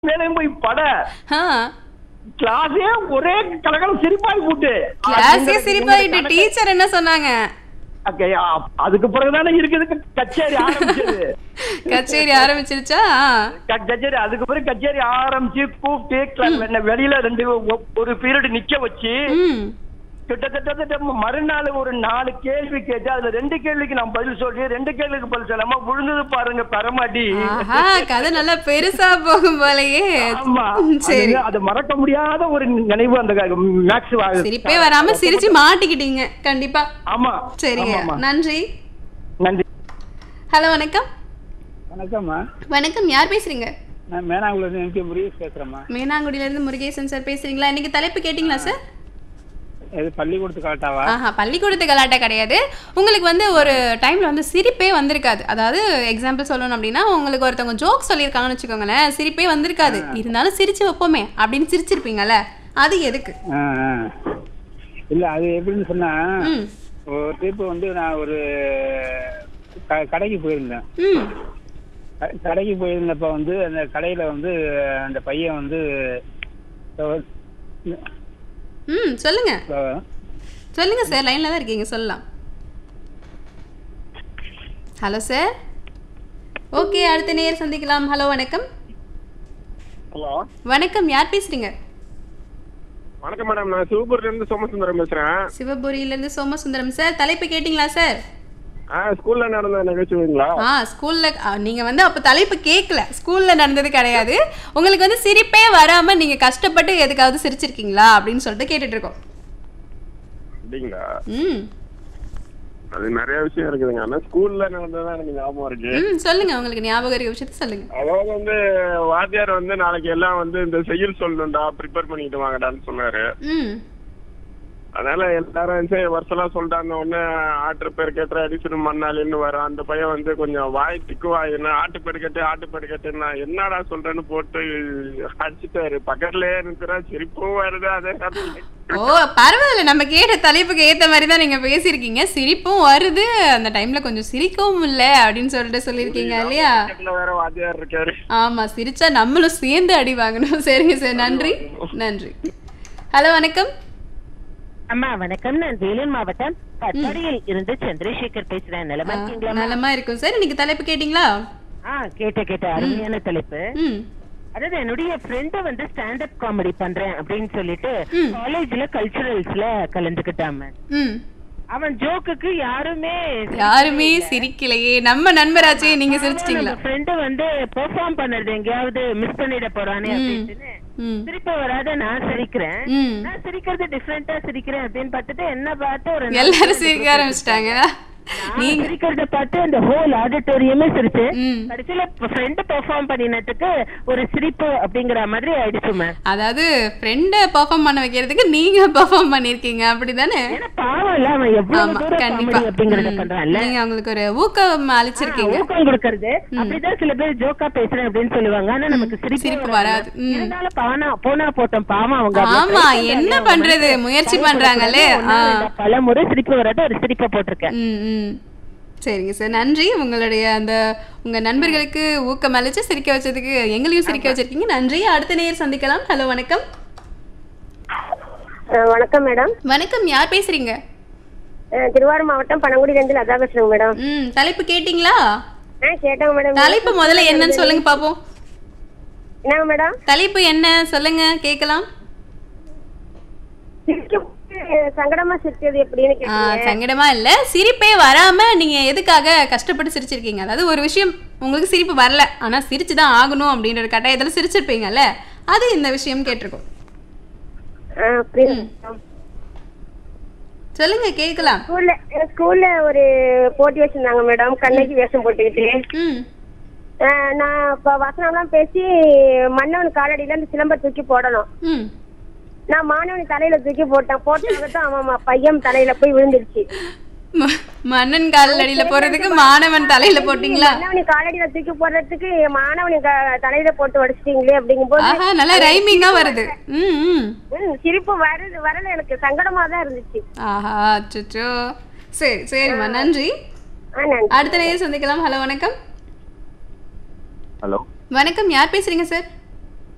மேலும் போய் பட ஆ கிளாஸே ஒரே கலகலம் சிரிப்பாய் போட்டு கிளாஸே சிரிப்பாயிட்டு டீச்சர் என்ன சொன்னாங்க Okay, அ- அதுக்கு பிறகுதானே இருக்குது கச்சேரி ஆரம்பிச்சது கச்சேரி ஆரம்பிச்சிருச்சா க- கச்சேரி அதுக்கு பிறகு கச்சேரி ஆரம்பிச்சு கூப்பிட்டு கிளா- என்ன வெளியில ரெண்டு ஒ- ஒரு பீரியட் நிக்க வச்சு ம் கிட்டத்தட்ட மறுநாள் ஒரு நாலு கேள்வி கேட்டு அதுல ரெண்டு கேள்விக்கு நான் பதில் சொல்லி ரெண்டு கேள்விக்கு பதில் சொல்லாம விழுந்தது பாருங்க பரமாட்டி ஆஹா கதை நல்லா பெருசா போகும் போலயே ஆமா சரி அது- அது மறக்க முடியாத ஒரு நினைவு அந்த மேக்ஸ் சிரிப்பே வராம சிரிச்சு மாட்டிக்கிட்டீங்க கண்டிப்பா ஆமா சரிங்க ஆமாம்மா. நன்றி நன்றி ஹலோ வணக்கம் வணக்கம்மா வணக்கம் யார் பேசுறீங்க நான் மேனாங்குளம் எம்பி முருகேஷ் பேசுறேம்மா மீனாங்குடியில இருந்து முருகேசன் சார் பேசுறீங்களா இன்னைக்கு தலைப்பு கேட்டிங்களா சார் இது பள்ளிக்கூடத்து காட்டாவா ஆஹா பள்ளிக்கூடத்து கலாட்டா கிடையாது உங்களுக்கு வந்து ஒரு டைம்ல வந்து சிரிப்பே வந்திருக்காது அதாவது எக்ஸாம்பிள் சொல்லணும் அப்படின்னா உங்களுக்கு ஒருத்தவங்க ஜோக் சொல்லியிருக்காங்கன்னு வச்சுக்கோங்களேன் சிரிப்பே வந்திருக்காது இருந்தாலும் சிரிச்சு வைப்போமே அப்படின்னு சிரிச்சிருப்பீங்கல்ல அது எதுக்கு ஆ, ஆ. இல்ல அது எப்படின்னு சொன்னா ம் ஒரு ட்ரிப் வந்து நான் ஒரு க- கடைக்கு போயிருந்தேன் ம் க- கடைக்கு போயிருந்தப்ப வந்து அந்த கடையில வந்து அந்த பையன் வந்து அஹ், ம் சொல்லுங்க அஹ், சொல்லுங்க சார் லைன்ல தான் இருக்கீங்க சொல்லலாம் ஹலோ சார் ஓகே அடுத்த நேர் சந்திக்கலாம் ஹலோ வணக்கம் ஹலோ வணக்கம் யார் பேசுறீங்க வணக்கம் மேடம் நான் சிவபுரில இருந்து சோமசுந்தரம் பேசுறேன் சிவபுரியில இருந்து சோமசுந்தரம் சார் தலைப்பு கேட்டிங்களா சார் ஆ ஸ்கூல்ல நடந்த நிகழ்ச்சிங்களா ஆ ஸ்கூல்ல நீங்க வந்து அப்ப தலைப்பு கேட்கல ஸ்கூல்ல நடந்தது கிடையாது உங்களுக்கு வந்து சிரிப்பே வராம நீங்க கஷ்டப்பட்டு எதுக்காவது சிரிச்சிருக்கீங்களா அப்படின்னு சொல்லிட்டு கேட்டுட்டு இருக்கோம் அப்படிங்களா ம் அது நிறைய விஷயம் இருக்குதுங்க ஆனா ஸ்கூல்ல நடந்ததான் எனக்கு ஞாபகம் இருக்கு ம் சொல்லுங்க உங்களுக்கு ஞாபகம் இருக்க விஷயத்த சொல்லுங்க அதாவது வந்து வாத்தியார் வந்து நாளைக்கு எல்லாம் வந்து இந்த செய்யுள் சொல்லணும்டா ப்ரிப்பேர் பண்ணிட்டு வாங்கடான்னு சொன்னாரு ம் அதனால எல்லாரும் சரி வருஷம்லாம் சொல்லிட்டாங்க உடனே ஆட்டு பேர் கேட்டுற அடிசனும் மண்ணாலின்னு வரும் அந்த பையன் வந்து கொஞ்சம் வாய் திக்குவா என்ன ஆட்டு பேர் கேட்டு ஆட்டு பேர் கேட்டு நான் என்னடா சொல்றேன்னு போட்டு அடிச்சுட்டாரு பக்கத்துலயே இருக்கிற சிரிப்பும் வருது அதே நேரத்துல ஓ பரவாயில்ல நம்ம கேட்ட தலைப்புக்கு ஏத்த மாதிரி தான் நீங்க பேசியிருக்கீங்க சிரிப்பும் வருது அந்த டைம்ல கொஞ்சம் சிரிக்கவும் இல்ல அப்படின்னு சொல்லிட்டு சொல்லியிருக்கீங்க இல்லையா பக்கத்துல வேற வாத்தியார் இருக்காரு ஆமா சிரிச்சா நம்மளும் சேர்ந்து அடி வாங்கணும் சரிங்க சார் நன்றி நன்றி ஹலோ வணக்கம் அம்மா வணக்கம் நான் வேலூர் மாவட்டம் பட்டாடியில் இருந்து சந்திரசேகர் பேசுறேன் நிலமா இருக்கீங்களா நலமா இருக்கும் சார் இன்னைக்கு தலைப்பு கேட்டிங்களா ஆ கேட்ட கேட்ட அருமையான தலைப்பு ம் அதாவது என்னுடைய ஃப்ரெண்ட் வந்து ஸ்டாண்ட் அப் காமெடி பண்றேன் அப்படின்னு சொல்லிட்டு ம். காலேஜ்ல கல்ச்சுரல்ஸ்ல கலந்துக்கிட்டாம ம் அவன் ஜோக்குக்கு யாருமே யாருமே சிரிக்கலையே நம்ம நண்பராச்சே நீங்க சிரிச்சிட்டீங்களா ஃப்ரெண்ட் வந்து பெர்ஃபார்ம் பண்ணது எங்கேயாவது மிஸ் பண்ணிட போறானே அப்படின்னு ம் சிரிப்பு வராத நான் சிரிக்கிறேன் ம் நான் சிரிக்கிறது டிஃப்ரெண்டா சிரிக்கிறேன் அப்படின்னு பார்த்துட்டு என்ன பார்த்து ஒரு எல்லாரும் சிரிக்க ஆரம்பிச்சிட்டாங்க நீங்க சிரிக்கிறத பார்த்து அந்த ஹோல் ஆடிட்டோரியமே சிரிச்சு ம் கடைசியில ஃப்ரெண்ட் பெர்ஃபார்ம் பண்ணினதுக்கு ஒரு சிரிப்பு அப்படிங்கிற மாதிரி ஆயிடுச்சு மேம் அதாவது ஃப்ரெண்ட பெர்ஃபார்ம் பண்ண வைக்கிறதுக்கு நீங்க பெர்ஃபார்ம் பண்ணிருக்கீங்க அப்படிதானே ஏன்னா பாவம் இல்ல அவன் எவ்வளவு ஆமா தூரம் கண்டிப்பா காமெடி அப்படிங்கறத ம். பண்றான்ல நீங்க அவங்களுக்கு ஒரு ஊக்கம் அளிச்சிருக்கீங்க ஊக்கம் கொடுக்கறது அப்படிதான் சில பேர் ஜோக்கா பேசுறேன் அப்படின்னு சொல்லுவாங்க ஆனா நமக்கு சிரிப்பு சிரிப்பு வராது. வராது ம். இருந்தாலும் பானா போனா போட்டோம் பாவம் அவங்க அவ்வளவு ஆமா try பண்றாங்க. என்ன அவங்க பண்றது வந்து முயற்சி try பண்றாங்களே பண்றாங்க. ஆ ஒண்ணு ரெண்டா பல முறை சிரிப்பு வராது ஒரு சிரிப்பை போட்டிருக்கேன் ம் ம் சரிங்க சார் நன்றி உங்களுடைய அந்த உங்க நண்பர்களுக்கு ஊக்கம் அளிச்சு சிரிக்க வச்சதுக்கு எங்களையும் சிரிக்க வச்சிருக்கீங்க நன்றி அடுத்த நேர் சந்திக்கலாம் ஹலோ வணக்கம் அஹ் வணக்கம் மேடம் வணக்கம் யார் பேசுறீங்க அஹ் திருவாரூர் மாவட்டம் பனங்குடியிலேருந்து லதா பேசுறேங்க மேடம் ம் தலைப்பு கேட்டிங்களா ஆ கேட்டேங்க மேடம் தலைப்பு முதல்ல என்னன்னு சொல்லுங்க பாப்போம் என்னங்க மேடம் தலைப்பு என்ன சொல்லுங்க கேட்கலாம் சிரிக்க சங்கடமா சிரிச்சது எப்படின்னு ஆ, கேட்டீங்க சங்கடமா இல்ல சிரிப்பே வராம நீங்க எதுக்காக கஷ்டப்பட்டு சிரிச்சிருக்கீங்க அதாவது ஒரு விஷயம் உங்களுக்கு சிரிப்பு வரல ஆனா சிரிச்சு தான் ஆகணும் அப்படின்ற ஒரு கட்டாயத்துல சிரிச்சிருப்பீங்கல்ல அது இந்த விஷயம் கேட்டிருக்கோம் அஹ் புரியுது மேடம். சொல்லுங்க கேட்கலாம் ஸ்கூல்ல அஹ் ஸ்கூல்ல ஒரு போட்டி வச்சிருந்தாங்க மேடம் கண்ணகி வேஷம் போட்டுக்கிட்டு ம் அஹ் நான் இப்ப வசனம்லாம் பேசி மன்னவன் காலடியில அந்த சிலம்ப தூக்கி போடணும் ம் நான் மாணவன் தலையில தூக்கி போட்டேன் போட்டதான் அவன் பையன் தலையில போய் விழுந்துருச்சு ம- மன்னன் கால் அடியில போறதுக்கு மாணவன் தலையில போட்டீங்களா மாணவனி காலடியில தூக்கி போடுறதுக்கு மாணவனி க- தலையில போட்டு உடைச்சிட்டீங்களே அப்படிங்கும்போது ஆஹா நல்லா ரைமிங்கா வருது ம் ம் ம், சிரிப்பு வருது வரல எனக்கு சங்கடமா தான் இருந்துச்சு ஆஹா அச்சோ சரி சரிம்மா நன்றி ஆ நன்றி அடுத்த நேரம் சந்திக்கலாம் ஹலோ வணக்கம் ஹலோ வணக்கம் யார் பேசுறீங்க சார்